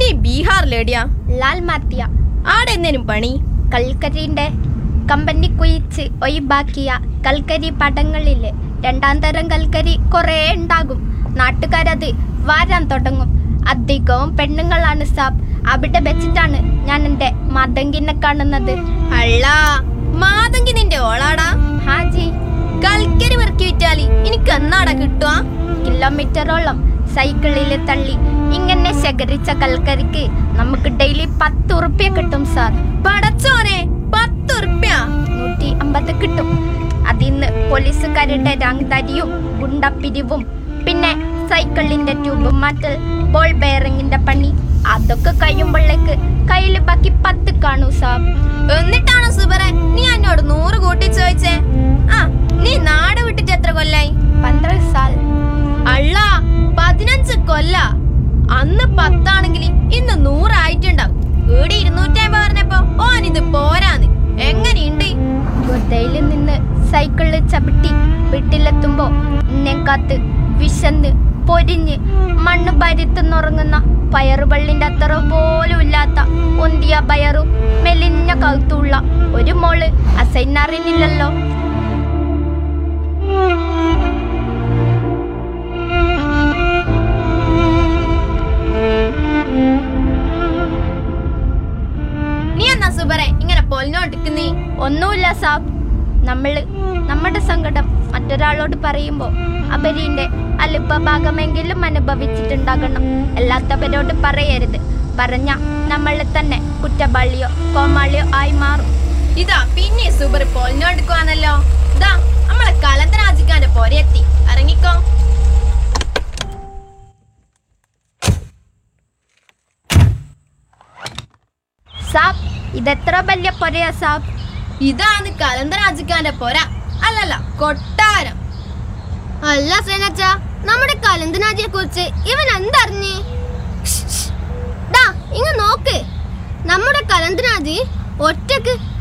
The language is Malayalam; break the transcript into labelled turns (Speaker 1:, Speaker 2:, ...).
Speaker 1: നീ ബീഹാറിലേടിയാ
Speaker 2: ലാൽ മാത്തിയ
Speaker 1: ആടെ എന്നേനും പണി
Speaker 2: കൽക്കരിന്റെ കമ്പനി കുയിച്ച് ഒഴിവാക്കിയ കൽക്കരി പടങ്ങളില് രണ്ടാം തരം കൽക്കരി കുറേ ഉണ്ടാകും നാട്ടുകാരത് വാരാൻ തുടങ്ങും അധികവും പെണ്ണുങ്ങളാണ് സാബ് അവിടെ വെച്ചിട്ടാണ് ഞാൻ എൻ്റെ മതങ്കിനെ കാണുന്നത്
Speaker 1: അള്ളാ മാതങ്കി നിന്റെ ഓളാടാ
Speaker 2: ഹാജി
Speaker 1: കൽക്കരി പെറുക്കി വിറ്റാലി എനിക്ക് എന്നാടാ കിട്ടുവാ
Speaker 2: കിലോമീറ്ററോളം സൈക്കിളിൽ തള്ളി ഇങ്ങനെ ശേഖരിച്ച കൽക്കരിക്ക് നമുക്ക് ഡെയിലി പത്ത് ഉറുപ്പ്യ കിട്ടും സാർ
Speaker 1: പടച്ചോനെ പത്തുറുപ്യ
Speaker 2: നൂറ്റി അമ്പത് കിട്ടും അതിന്ന് പോലീസുകാരുടെ രാങ്തരിയും ഗുണ്ടപ്പിരിവും പിന്നെ സൈക്കിളിന്റെ ട്യൂബ് മാറ്റൽ ബോൾ ബെയറിങ്ങിന്റെ പണി അതൊക്കെ കഴിയുമ്പോഴേക്ക് കയ്യിൽ ബാക്കി പത്ത് കാണൂ സാബ്
Speaker 1: എന്നിട്ടാണോ സുബറെ നീ എന്നോട് നൂറ് കൂട്ടി ചോദിച്ചേ ആ നീ നാട് വിട്ടിട്ട് എത്ര കൊല്ലായി
Speaker 2: പന്ത്രണ്ട് സാൽ
Speaker 1: അള്ള പതിനഞ്ച് കൊല്ല അന്ന് പത്താണെങ്കിൽ ഇന്ന് നൂറായിട്ടുണ്ടാവും ഇവിടെ ഇരുന്നൂറ്റമ്പത് പറഞ്ഞപ്പോ ഓൻ ഇത് പോരാന്ന് എങ്ങനെയുണ്ട്
Speaker 2: ഗുർദയിൽ നിന്ന് സൈക്കിളിൽ ചവിട്ടി വീട്ടിലെത്തുമ്പോ എന്നെ കാത്ത് വിശന്ന് പൊരിഞ്ഞ് മണ്ണ് പരുത്തുന്നുറങ്ങുന്ന പയറുവള്ളിന്റെ അത്ര പോലും ഇല്ലാത്ത ഒന്തിയ പയറും മെലിഞ്ഞ കൗത്തുള്ള ഒരു മോള് അസൈനറിനില്ലല്ലോ
Speaker 1: നീ എന്നാ സുബറെ ഇങ്ങനെ പൊലിഞ്ഞോണ്ടിക്കുന്നീ
Speaker 2: ഒന്നുമില്ല സാബ് നമ്മള് നമ്മുടെ സങ്കടം മറ്റൊരാളോട് പറയുമ്പോൾ അവരിന്റെ അല്പ ഭാഗമെങ്കിലും അനുഭവിച്ചിട്ടുണ്ടാകണം അല്ലാത്തവരോട് പറയരുത് പറഞ്ഞ നമ്മളെ തന്നെ കുറ്റവാളിയോ കോമാളിയോ ആയി മാറും
Speaker 1: ഇതാ പിന്നെ സുബർ പൊലിഞ്ഞോണ്ടിക്കുവാന്നല്ലോ ഇതാ നമ്മളെ കലന്തരാജിക്കാന്റെ പോരെത്തി ഇറങ്ങിക്കോ
Speaker 2: സാബ് ഇതെത്ര വലിയ പൊരയാ സാബ്
Speaker 1: ഇതാണ് കലന്തരാജിക്കാന്റെ പോര അല്ലല്ല കൊട്ടാരം
Speaker 3: അല്ല സേനച്ച നമ്മുടെ കലന്തനാജിയെ കുറിച്ച് ഇവൻ എന്തറിഞ്ഞ് ഡാ ഇങ്ങ നോക്ക് നമ്മുടെ കലന്തനാജി ഒറ്റക്ക്